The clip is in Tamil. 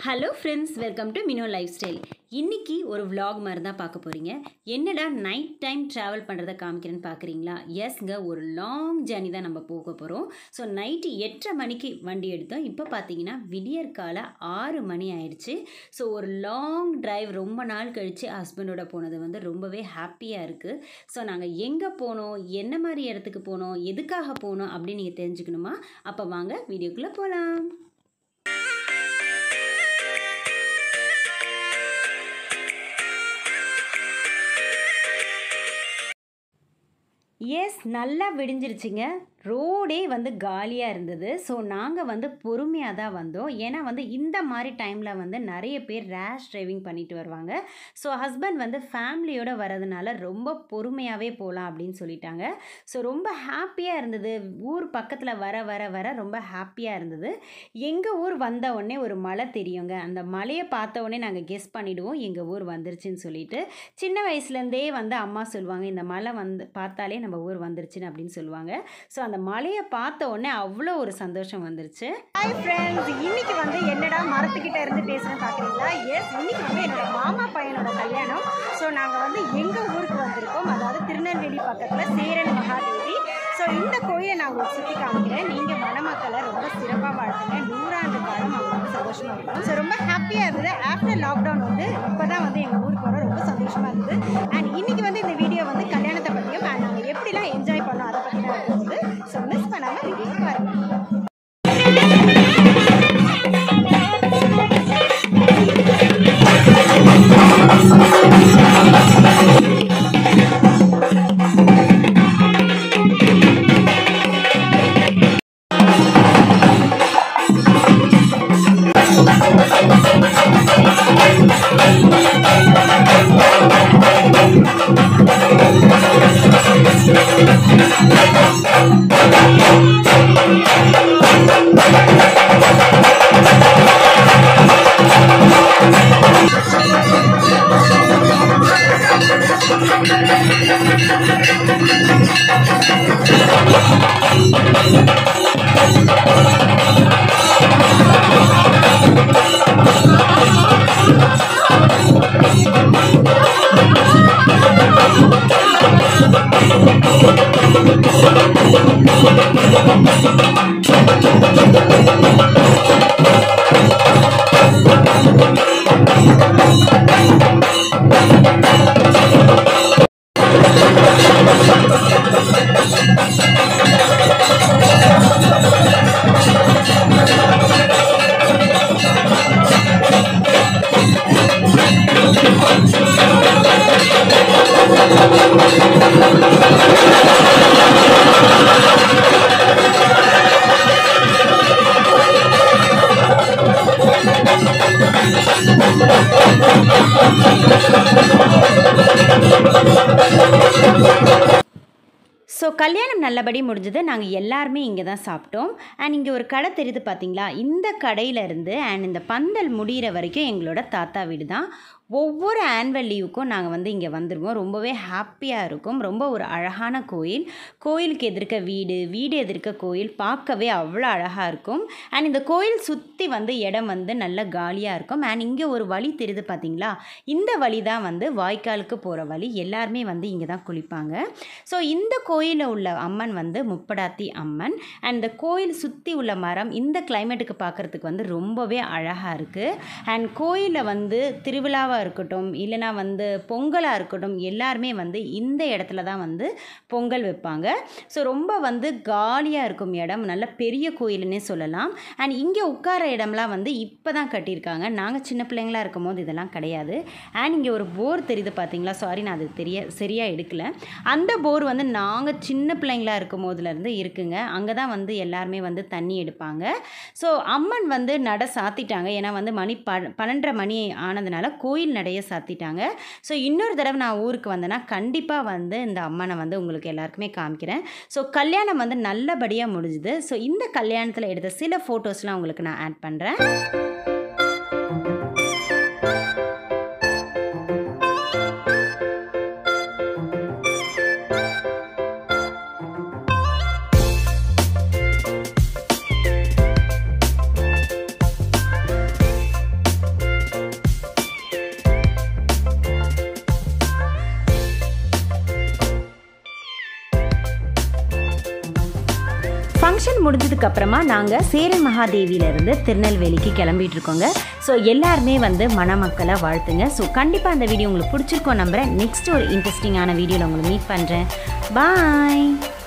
hello friends welcome to Mino lifestyle இன்றைக்கி ஒரு vlog மாதிரி தான் பார்க்க போகிறீங்க என்னடா நைட் டைம் ட்ராவல் பண்ணுறதை காமிக்கிறேன்னு பார்க்குறீங்களா எஸ்ங்க ஒரு லாங் ஜேர்னி தான் நம்ம போக போகிறோம் ஸோ நைட்டு எட்டரை மணிக்கு வண்டி எடுத்தோம் இப்போ பார்த்தீங்கன்னா விடியற்கால ஆறு மணி ஆயிடுச்சு ஸோ ஒரு லாங் டிரைவ் ரொம்ப நாள் கழித்து ஹஸ்பண்டோட போனது வந்து ரொம்பவே ஹாப்பியாக இருக்குது ஸோ நாங்கள் எங்கே போனோம் என்ன மாதிரி இடத்துக்கு போனோம் எதுக்காக போனோம் அப்படின்னு நீங்கள் தெரிஞ்சுக்கணுமா அப்போ வாங்க வீடியோக்குள்ளே போகலாம் எஸ் நல்லா விடிஞ்சிருச்சுங்க ரோடே வந்து காலியாக இருந்தது ஸோ நாங்கள் வந்து பொறுமையாக தான் வந்தோம் ஏன்னா வந்து இந்த மாதிரி டைமில் வந்து நிறைய பேர் ரேஷ் டிரைவிங் பண்ணிட்டு வருவாங்க ஸோ ஹஸ்பண்ட் வந்து ஃபேமிலியோடு வரதுனால ரொம்ப பொறுமையாகவே போகலாம் அப்படின்னு சொல்லிட்டாங்க ஸோ ரொம்ப ஹாப்பியாக இருந்தது ஊர் பக்கத்தில் வர வர வர ரொம்ப ஹாப்பியாக இருந்தது எங்கள் ஊர் வந்த உடனே ஒரு மலை தெரியுங்க அந்த மலையை பார்த்த உடனே நாங்கள் கெஸ் பண்ணிவிடுவோம் எங்கள் ஊர் வந்துருச்சுன்னு சொல்லிட்டு சின்ன வயசுலேருந்தே வந்து அம்மா சொல்லுவாங்க இந்த மலை வந்து பார்த்தாலே நம்ம ஊர் வந்துருச்சுன்னு அப்படின்னு சொல்லுவாங்க ஸோ அந்த மலையை பார்த்த உடனே அவ்வளோ ஒரு சந்தோஷம் வந்துருச்சு ஹாய் ஃப்ரெண்ட்ஸ் இன்னைக்கு வந்து என்னடா மரத்துக்கிட்ட இருந்து பேசுகிறேன் பார்க்குறீங்களா எஸ் இன்னைக்கு வந்து என்னோட மாமா பையனோட கல்யாணம் ஸோ நாங்கள் வந்து எங்கள் ஊருக்கு வந்திருக்கோம் அதாவது திருநெல்வேலி பக்கத்தில் சேரன் மகாதேவி ஸோ இந்த கோயிலை நான் உங்களுக்கு சுற்றி காமிக்கிறேன் நீங்கள் மணமக்களை ரொம்ப சிறப்பாக வாழ்த்துங்க நூறாண்டு காலம் அவங்க வந்து சந்தோஷமாக இருக்கும் ஸோ ரொம்ப ஹாப்பியாக இருந்தது ஆஃப்டர் லாக்டவுன் வந்து இப்போ தான் வந்து எங்கள் ஊருக்கு வர ரொம்ப சந்தோஷமாக இருந்தது அண்ட் இன்னைக்கு வந்து இந்த வீடியோ வந்து கல்யாணத்தை பற்றியும் அண்ட் நாங்கள் எப்படிலாம் என்ஜாய் பண்ணோம் அதை பற்றி நான் இருந்தது ஸோ மிஸ் பண்ணாமல் வீடியோ பாருங்கள் ஸோ கல்யாணம் நல்லபடி முடிஞ்சது நாங்கள் எல்லாருமே இங்கே தான் சாப்பிட்டோம் அண்ட் இங்கே ஒரு கடை தெரியுது பார்த்தீங்களா இந்த கடையிலேருந்து அண்ட் இந்த பந்தல் முடிகிற வரைக்கும் எங்களோட தாத்தா வீடு தான் ஒவ்வொரு ஆனுவல் லீவுக்கும் நாங்கள் வந்து இங்கே வந்துடுவோம் ரொம்பவே ஹாப்பியாக இருக்கும் ரொம்ப ஒரு அழகான கோயில் கோயிலுக்கு எதிர்க்க வீடு வீடு எதிர்க்க கோயில் பார்க்கவே அவ்வளோ அழகாக இருக்கும் அண்ட் இந்த கோயில் சுற்றி வந்து இடம் வந்து நல்ல காலியாக இருக்கும் அண்ட் இங்கே ஒரு வழி தெரியுது பார்த்தீங்களா இந்த வழி தான் வந்து வாய்க்காலுக்கு போகிற வழி எல்லாருமே வந்து இங்கே தான் குளிப்பாங்க ஸோ இந்த கோயிலில் உள்ள அம்மன் வந்து முப்படாத்தி அம்மன் அண்ட் இந்த கோயில் சுற்றி உள்ள மரம் இந்த கிளைமேட்டுக்கு பார்க்குறதுக்கு வந்து ரொம்பவே அழகாக இருக்குது அண்ட் கோயிலில் வந்து திருவிழாவாக இருக்கட்டும் இல்லைனா வந்து பொங்கலாக இருக்கட்டும் எல்லாருமே வந்து இந்த இடத்துல தான் வந்து பொங்கல் வைப்பாங்க ஸோ ரொம்ப வந்து காலியாக இருக்கும் இடம் நல்ல பெரிய கோயிலுன்னே சொல்லலாம் அண்ட் இங்கே உட்கார இடம்லாம் வந்து இப்போ தான் கட்டியிருக்காங்க நாங்கள் சின்ன பிள்ளைங்களா இருக்கும் போது இதெல்லாம் கிடையாது அண்ட் இங்கே ஒரு போர் தெரியுது பார்த்தீங்களா சாரி நான் அது தெரிய சரியாக எடுக்கல அந்த போர் வந்து நாங்கள் சின்ன பிள்ளைங்களா இருக்கும் போதுலேருந்து இருக்குங்க அங்கே தான் வந்து எல்லாருமே வந்து தண்ணி எடுப்பாங்க ஸோ அம்மன் வந்து நட சாத்திட்டாங்க ஏன்னா வந்து மணி ப பன்னெண்டரை மணி ஆனதுனால கோயில் நடைய சாத்திட்டாங்க ஸோ இன்னொரு தடவை நான் ஊருக்கு வந்தேன்னா கண்டிப்பாக வந்து இந்த அம்மனை வந்து உங்களுக்கு எல்லாருக்குமே காமிக்கிறேன் ஸோ கல்யாணம் வந்து நல்லபடியாக முடிஞ்சுது ஸோ இந்த கல்யாணத்தில் எடுத்த சில ஃபோட்டோஸ்லாம் உங்களுக்கு நான் ஆட் பண்ணுறேன் ஃபங்க்ஷன் முடிஞ்சதுக்கு அப்புறமா நாங்கள் சேரன் மகாதேவியிலேருந்து திருநெல்வேலிக்கு கிளம்பிட்டு இருக்கோங்க ஸோ எல்லாருமே வந்து மணமக்களை வாழ்த்துங்க ஸோ கண்டிப்பாக அந்த வீடியோ உங்களுக்கு பிடிச்சிருக்கோம் நம்புகிறேன் நெக்ஸ்ட் ஒரு இன்ட்ரெஸ்டிங்கான வீடியோவில் உங்களை மீட் பண்ணுறேன் பாய்